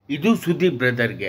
ಇದು ಸುದೀಪ್ ಬ್ರದರ್ಗೆ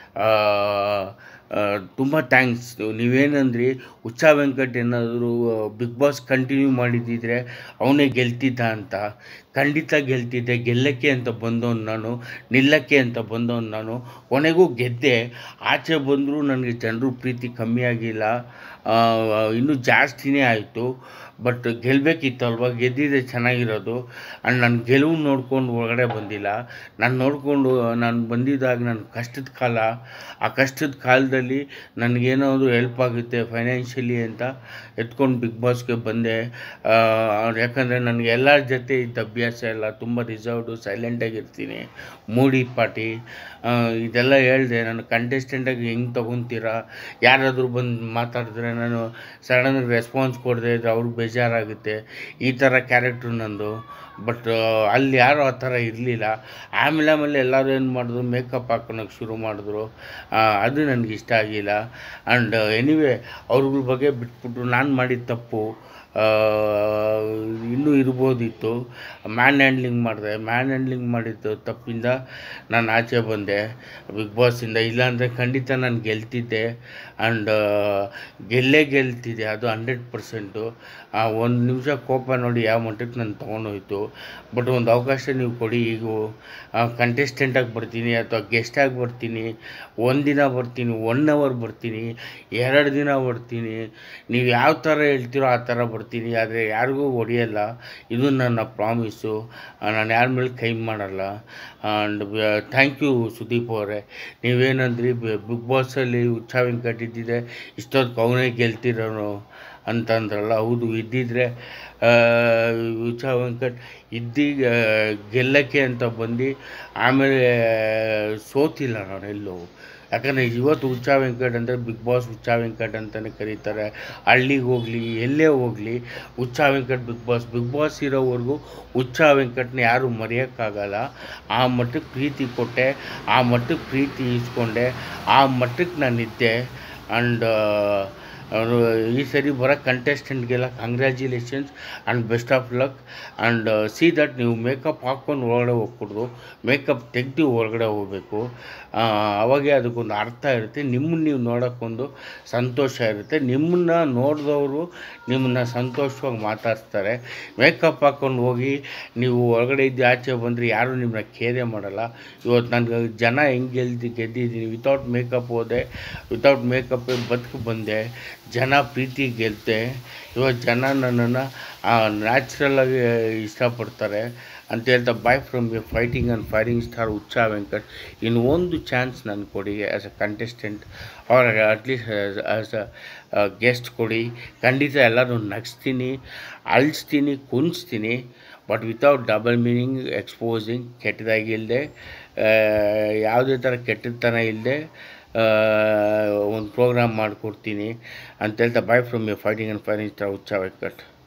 ತುಂಬ ಥ್ಯಾಂಕ್ಸ್ ನೀವೇನಂದ್ರಿ ಉಚ್ಚಾ ವೆಂಕಟ್ ಏನಾದರೂ ಬಿಗ್ ಬಾಸ್ ಕಂಟಿನ್ಯೂ ಮಾಡಿದ್ದಿದ್ರೆ ಅವನೇ ಗೆಲ್ತಿದ್ದ ಅಂತ ಖಂಡಿತ ಗೆಲ್ತಿದ್ದೆ ಗೆಲ್ಲಕ್ಕೆ ಅಂತ ಬಂದವನು ನಾನು ನಿಲ್ಲಕ್ಕೆ ಅಂತ ಬಂದವನು ನಾನು ಕೊನೆಗೂ ಗೆದ್ದೆ ಆಚೆ ಬಂದರೂ ನನಗೆ ಜನರು ಪ್ರೀತಿ ಕಮ್ಮಿ ಆಗಿಲ್ಲ ಆ, ಇನ್ನೂ ಜಾಸ್ತಿನೇ ಆಯಿತು ಬಟ್ ಗೆಲ್ಲಬೇಕಿತ್ತಲ್ವ ಗೆದ್ದಿದ್ರೆ ಚೆನ್ನಾಗಿರೋದು ಆ್ಯಂಡ್ ನಾನು ಗೆಲುವು ನೋಡ್ಕೊಂಡು ಒಳಗಡೆ ಬಂದಿಲ್ಲ ನಾನು ನೋಡಿಕೊಂಡು ನಾನು ಬಂದಿದ್ದಾಗ ನನ್ನ ಕಷ್ಟದ ಕಾಲ ಆ ಕಷ್ಟದ ಕಾಲದಲ್ಲಿ ನನಗೇನಾದ್ರು ಹೆಲ್ಪ್ ಆಗುತ್ತೆ ಫೈನಾನ್ಷಿಯಲಿ ಅಂತ ಎತ್ಕೊಂಡು ಬಿಗ್ ಬಾಸ್ಗೆ ಬಂದೆ ಆ, ಯಾಕಂದರೆ ನನಗೆ ಎಲ್ಲರ ಜೊತೆ ಇದ್ದ ಅಭ್ಯಾಸ ಇಲ್ಲ ತುಂಬ ರಿಸರ್ವ್ಡು ಸೈಲೆಂಟಾಗಿರ್ತೀನಿ ಮೂಡಿ ಪಾಟಿ ಆ, ಇದೆಲ್ಲ ಹೇಳಿದೆ ನಾನು ಕಂಟೆಸ್ಟೆಂಟಾಗಿ ಹೆಂಗೆ ತೊಗೊತೀರಾ ಯಾರಾದರೂ ಬಂದು ಮಾತಾಡಿದ್ರೆ ನಾನು ಸಡನ್ನಾಗಿ ರೆಸ್ಪಾನ್ಸ್ ಕೊಡದೆ ಇದ್ರೆ ಅವ್ರಿಗೆ ಬೇಜಾರಾಗುತ್ತೆ ಈ ಥರ ಕ್ಯಾರೆಕ್ಟ್ರು ನಂದು ಬಟ್ ಅಲ್ಲಿ ಯಾರೂ ಆ ಥರ ಇರಲಿಲ್ಲ ಆಮೇಲೆ ಆಮೇಲೆ ಎಲ್ಲರೂ ಏನು ಮಾಡಿದ್ರು ಮೇಕಪ್ ಹಾಕೊಳಕ್ಕೆ ಶುರು ಮಾಡಿದ್ರು ಆ, ಅದು ನನಗೆ ಇಷ್ಟ ಆಗಿಲ್ಲ ಆ್ಯಂಡ್ ಎನಿವೇ ಅವ್ರಗಳ ಬಗ್ಗೆ ಬಿಟ್ಬಿಟ್ಟು ನಾನು ಮಾಡಿದ ತಪ್ಪು ಆ, ಇನ್ನೂ ಇರ್ಬೋದಿತ್ತು ಮ್ಯಾನ್ ಹ್ಯಾಂಡ್ಲಿಂಗ್ ಮಾಡಿದೆ ಮ್ಯಾನ್ ಹ್ಯಾಂಡ್ಲಿಂಗ್ ಮಾಡಿದ್ದು ತಪ್ಪಿಂದ ನಾನು ಆಚೆ ಬಂದೆ ಬಿಗ್ ಬಾಸಿಂದ ಇಲ್ಲಾಂದರೆ ಖಂಡಿತ ನಾನು ಗೆಲ್ತಿದ್ದೆ ಆ್ಯಂಡ್ ಗೆಲ್ಲೇ ಗೆಲ್ತಿದ್ದೆ ಅದು ಹಂಡ್ರೆಡ್ ಪರ್ಸೆಂಟು ಒಂದು ನಿಮಿಷ ಕೋಪ ನೋಡಿ ಯಾವ ಮಟ್ಟಕ್ಕೆ ನಾನು ತೊಗೊಂಡೋಯ್ತು ಬಟ್ ಒಂದು ಅವಕಾಶ ನೀವು ಕೊಡಿ ಈಗ ಕಂಟೆಸ್ಟೆಂಟಾಗಿ ಬರ್ತೀನಿ ಅಥವಾ ಗೆಸ್ಟಾಗಿ ಬರ್ತೀನಿ ಒಂದಿನ ಬರ್ತೀನಿ ಒನ್ ಅವರ್ ಬರ್ತೀನಿ ಎರಡು ದಿನ ಬರ್ತೀನಿ ನೀವು ಯಾವ ಥರ ಹೇಳ್ತೀರೋ ಆ ಥರ ಬರ್ತೀನಿ ಆದರೆ ಯಾರಿಗೂ ಹೊಡೆಯಲ್ಲ ಇದು ನನ್ನ ಪ್ರಾಮಿಸು ನಾನು ಯಾರ ಮೇಲೆ ಕೈ ಮಾಡಲ್ಲ ಆ್ಯಂಡ್ ಥ್ಯಾಂಕ್ ಯು ಸುದೀಪ್ ಅವರೇ ನೀವೇನಂದ್ರಿ ಬಿಗ್ ಬಾಸಲ್ಲಿ ಉತ್ಸಾಹ ವೆಂಕಟ್ ಇದ್ದಿದ್ರೆ ಇಷ್ಟೊತ್ತು ಅವನೇ ಗೆಲ್ತಿರೋನು ಅಂತಂದ್ರಲ್ಲ ಹೌದು ಇದ್ದಿದ್ರೆ ಉತ್ಸಾಹ ವೆಂಕಟ್ ಇದ್ದೀಗ ಗೆಲ್ಲಕ್ಕೆ ಅಂತ ಬಂದು ಆಮೇಲೆ ಸೋತಿಲ್ಲ ನಾನು ಎಲ್ಲೂ ಯಾಕಂದರೆ ಇವತ್ತು ಉಚ್ಚಾ ವೆಂಕಟ್ ಅಂದರೆ ಬಿಗ್ ಬಾಸ್ ಉಚ್ಚಾ ವೆಂಕಟ್ ಅಂತಲೇ ಕರೀತಾರೆ ಹಳ್ಳಿಗೆ ಹೋಗಲಿ ಎಲ್ಲೇ ಹೋಗಲಿ Huccha Venkat Bigg Boss Bigg Boss ಇರೋವರೆಗೂ ಉಚ್ಚಾ ವೆಂಕಟ್ನ ಯಾರೂ ಮರೆಯೋಕ್ಕಾಗಲ್ಲ ಆ ಮಟ್ಟಕ್ಕೆ ಪ್ರೀತಿ ಕೊಟ್ಟೆ ಆ ಮಟ್ಟಕ್ಕೆ ಪ್ರೀತಿ ಇಸ್ಕೊಂಡೆ ಆ ಮಟ್ಟಕ್ಕೆ ನಾನಿದ್ದೆ ಆ್ಯಂಡ್ ಅವರು ಈ ಸರಿ ಬರೋ ಕಂಟೆಸ್ಟೆಂಟ್ಗೆಲ್ಲ congratulations and best of luck and see that ನೀವು ಮೇಕಪ್ ಹಾಕ್ಕೊಂಡು ಒಳಗಡೆ ಹೋಗ್ಕೊಡ್ದು ಮೇಕಪ್ ತೆಗ್ದು ಹೊರಗಡೆ ಹೋಗಬೇಕು ಅವಾಗೆ ಅದಕ್ಕೊಂದು ಅರ್ಥ ಇರುತ್ತೆ ನಿಮ್ಮನ್ನು ನೀವು ನೋಡೋಕ್ಕೊಂದು ಸಂತೋಷ ಇರುತ್ತೆ ನಿಮ್ಮನ್ನ ನೋಡಿದವರು ನಿಮ್ಮನ್ನ ಸಂತೋಷವಾಗಿ ಮಾತಾಡ್ತಾರೆ ಮೇಕಪ್ ಹಾಕ್ಕೊಂಡು ಹೋಗಿ ನೀವು ಹೊರಗಡೆ ಇದ್ದು ಆಚೆ ಬಂದರೆ ಯಾರೂ ನಿಮ್ಮನ್ನ ಕೇರೆ ಮಾಡಲ್ಲ ಇವತ್ತು ನನಗೆ ಜನ ಹೆಂಗೆ ಗೆಲ್ದಿ ಗೆದ್ದಿದ್ದೀನಿ ವಿತೌಟ್ ಮೇಕಪ್ ಹೋದೆ ವಿತೌಟ್ ಮೇಕಪ್ಪೇ ಬದುಕು ಬಂದೆ ಜನ ಪ್ರೀತಿ ಗೆದ್ದೆ ಇವತ್ತು ಜನ ನನ್ನನ್ನು ನ್ಯಾಚುರಲಾಗಿ ಇಷ್ಟಪಡ್ತಾರೆ ಅಂತ ಹೇಳ್ತಾ bye from a fighting and firing star Huccha Venkat ಇನ್ನು ಒಂದು ಚಾನ್ಸ್ ನಾನು ಕೊಡಿ ಆ್ಯಸ್ ಅ ಕಂಟೆಸ್ಟೆಂಟ್ ಅವ್ರ ಅಟ್ಲೀಸ್ಟ್ ಆ್ಯಸ್ ಅ ಗೆಸ್ಟ್ ಕೊಡಿ ಖಂಡಿತ ಎಲ್ಲರೂ ನಗಿಸ್ತೀನಿ ಅಳಿಸ್ತೀನಿ ಕುಣಿಸ್ತೀನಿ but without double meaning exposing ಕೆಟ್ಟದಾಗಿಲ್ಲದೆ ಯಾವುದೇ ಥರ ಕೆಟ್ಟತನ ಇಲ್ಲದೆ ಒಂದು ಪ್ರೋಗ್ರಾಮ್ ಮಾಡಿಕೊಡ್ತೀನಿ ಅಂತ ಹೇಳ್ತಾ bye from a fighting and firing star Huccha Venkat